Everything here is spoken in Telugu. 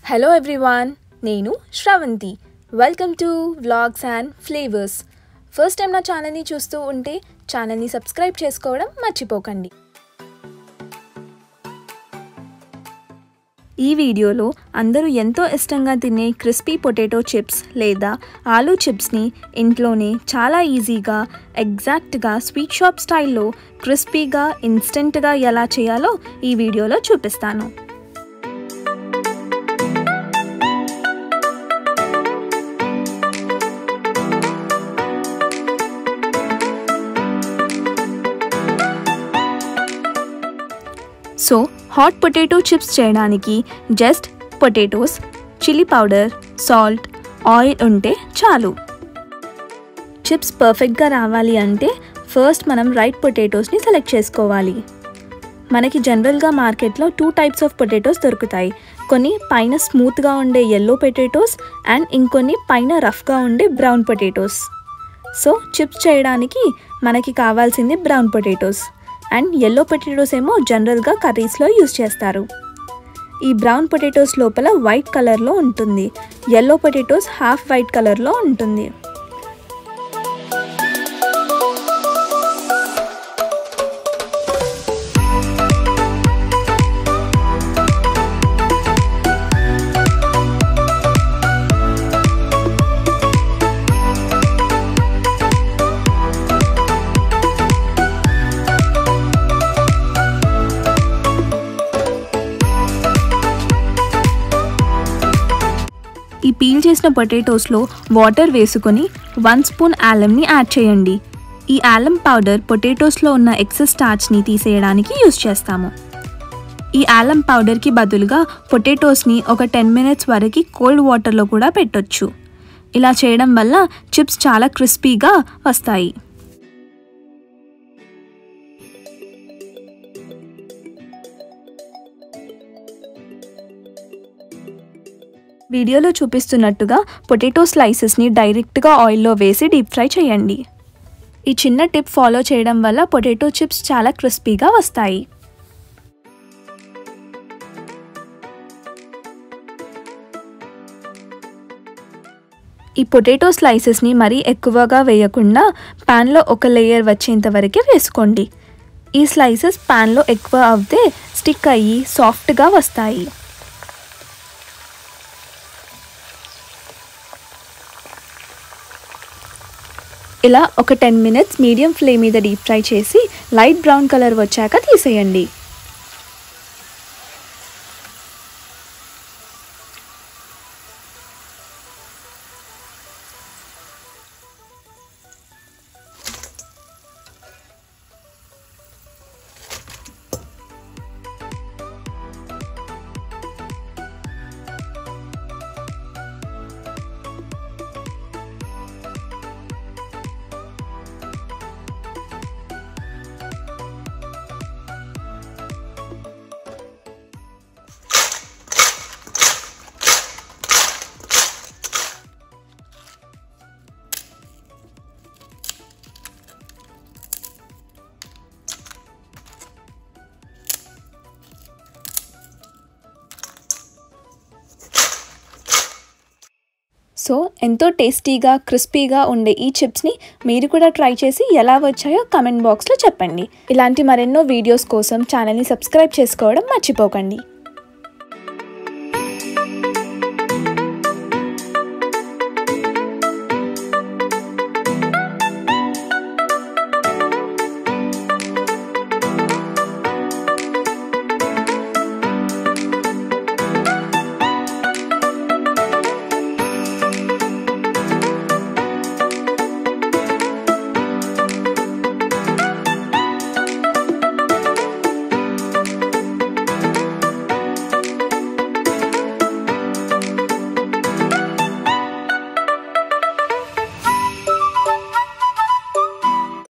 హలో ఎవ్రీవాన్ నేను Sravanthi welcome to vlogs and flavours first time నా ఛానల్ని చూస్తూ ఉంటే ఛానల్ని సబ్స్క్రైబ్ చేసుకోవడం మర్చిపోకండి ఈ వీడియోలో అందరూ ఎంతో ఇష్టంగా తినే క్రిస్పీ పొటాటో చిప్స్ లేదా ఆలూ చిప్స్ని ఇంట్లోనే చాలా ఈజీగా ఎగ్జాక్ట్గా స్వీట్ షాప్ స్టైల్లో క్రిస్పీగా ఇన్స్టెంట్గా ఎలా చేయాలో ఈ వీడియోలో చూపిస్తాను సో హాట్ పొటాటో చిప్స్ చేయడానికి just potatoes chilli powder salt oil ఉంటే చాలు చిప్స్ పర్ఫెక్ట్గా రావాలి అంటే ఫస్ట్ మనం రైట్ పొటాటోస్ని సెలెక్ట్ చేసుకోవాలి మనకి జనరల్గా మార్కెట్లో టూ టైప్స్ ఆఫ్ పొటాటోస్ దొరుకుతాయి కొన్ని పైన స్మూత్గా ఉండే ఎల్లో పొటాటోస్ అండ్ ఇంకొన్ని పైన రఫ్గా ఉండే బ్రౌన్ పొటాటోస్ సో చిప్స్ చేయడానికి మనకి కావాల్సింది brown potatoes and yellow potatoes ఏమో జనరల్గా కర్రీస్లో యూస్ చేస్తారు ఈ బ్రౌన్ పొటాటోస్ లోపల వైట్ కలర్లో ఉంటుంది ఎల్లో పొటాటోస్ హాఫ్ వైట్ కలర్లో ఉంటుంది ఈ పీల్ చేసిన పొటాటోస్లో వాటర్ వేసుకొని వన్ స్పూన్ ఆలంని యాడ్ చేయండి ఈ ఆలం పౌడర్ పొటాటోస్లో ఉన్న ఎక్సెస్ స్టార్చ్ని తీసేయడానికి యూస్ చేస్తాము ఈ ఆలం పౌడర్కి బదులుగా పొటాటోస్ని ఒక టెన్ మినిట్స్ వరకు కోల్డ్ వాటర్లో కూడా పెట్టొచ్చు ఇలా చేయడం వల్ల చిప్స్ చాలా క్రిస్పీగా వస్తాయి వీడియోలో చూపిస్తున్నట్టుగా పొటాటో స్లైసెస్ని డైరెక్ట్గా ఆయిల్లో వేసి డీప్ ఫ్రై చేయండి ఈ చిన్న టిప్ ఫాలో చేయడం వల్ల పొటాటో చిప్స్ చాలా క్రిస్పీగా వస్తాయి ఈ పొటాటో స్లైసెస్ని మరీ ఎక్కువగా వేయకుండా ప్యాన్లో ఒక లేయర్ వచ్చేంత వరకే వేసుకోండి ఈ స్లైసెస్ ప్యాన్లో ఎక్కువ అవుతే స్టిక్ అయ్యి సాఫ్ట్గా వస్తాయి ఇలా ఒక టెన్ మినిట్స్ మీడియం ఫ్లేమ్ మీద డీప్ ఫ్రై చేసి లైట్ బ్రౌన్ కలర్ వచ్చాక తీసేయండి సో ఎంతో టేస్టీగా క్రిస్పీగా ఉండే ఈ చిప్స్ని మీరు కూడా ట్రై చేసి ఎలా వచ్చాయో కమెంట్ బాక్స్లో చెప్పండి ఇలాంటి మరెన్నో వీడియోస్ కోసం ఛానల్ని సబ్స్క్రైబ్ చేసుకోవడం మర్చిపోకండి